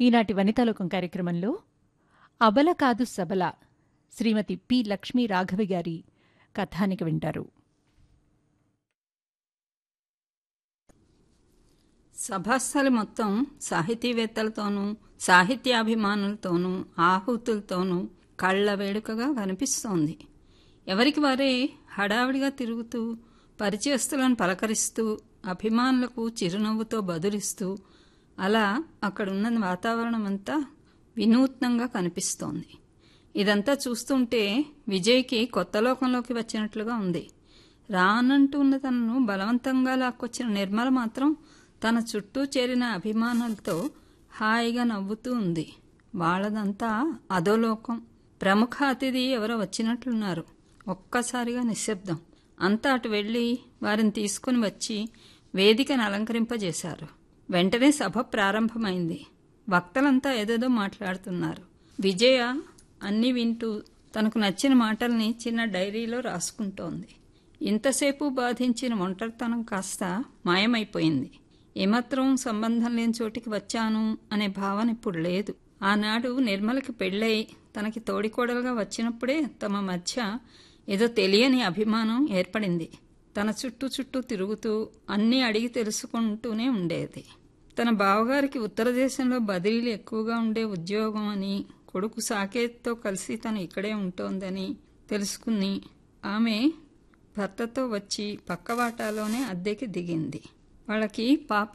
ఈనాటి వనితాలోకం కార్యక్రమంలో అబల కాదు సబల శ్రీమతి పి లక్ష్మీ రాఘవి గారి కథానిక వింటారు సభాస్థలి మొత్తం సాహితీవేత్తలతోనూ సాహిత్యాభిమానులతోనూ ఆహుతులతోనూ కళ్ళ వేడుకగా కనిపిస్తోంది ఎవరికి వారే హడావిడిగా తిరుగుతూ పరిచయస్తులను పలకరిస్తూ అభిమానులకు చిరునవ్వుతో బదులిస్తూ అలా అక్కడున్న వాతావరణం అంతా వినూత్నంగా కనిపిస్తోంది ఇదంతా చూస్తుంటే విజయ్కి కొత్త లోకంలోకి వచ్చినట్లుగా ఉంది రానంటున్న తనను బలవంతంగా లాక్కొచ్చిన నిర్మల మాత్రం తన చుట్టూ చేరిన అభిమానులతో హాయిగా నవ్వుతూ ఉంది వాళ్ళదంతా అధోలోకం ప్రముఖ అతిథి ఎవరో వచ్చినట్లున్నారు ఒక్కసారిగా నిశ్శబ్దం అంతా అటు వెళ్ళి వారిని తీసుకుని వచ్చి వేదికను అలంకరింపజేశారు వెంటనే సభ ప్రారంభమైంది వక్తలంతా ఏదేదో మాట్లాడుతున్నారు విజయ అన్నీ వింటూ తనకు నచ్చిన మాటల్ని చిన్న డైరీలో రాసుకుంటోంది ఇంతసేపు బాధించిన ఒంటరితనం కాస్త మాయమైపోయింది ఏమాత్రం సంబంధం లేని చోటికి వచ్చాను అనే భావన ఇప్పుడు లేదు ఆనాడు నిర్మలకి పెళ్ళై తనకి తోడికోడలుగా వచ్చినప్పుడే తమ మధ్య ఏదో తెలియని అభిమానం ఏర్పడింది తన చుట్టూ చుట్టూ తిరుగుతూ అన్నీ అడిగి తెలుసుకుంటూనే ఉండేది తన బావగారికి ఉత్తర దేశంలో బదిలీలు ఎక్కువగా ఉండే ఉద్యోగం అని కొడుకు సాకేత్తో కలిసి తను ఇక్కడే ఉంటోందని తెలుసుకుని ఆమె భర్తతో వచ్చి పక్కవాటాలోనే అద్దెకి దిగింది వాళ్ళకి పాప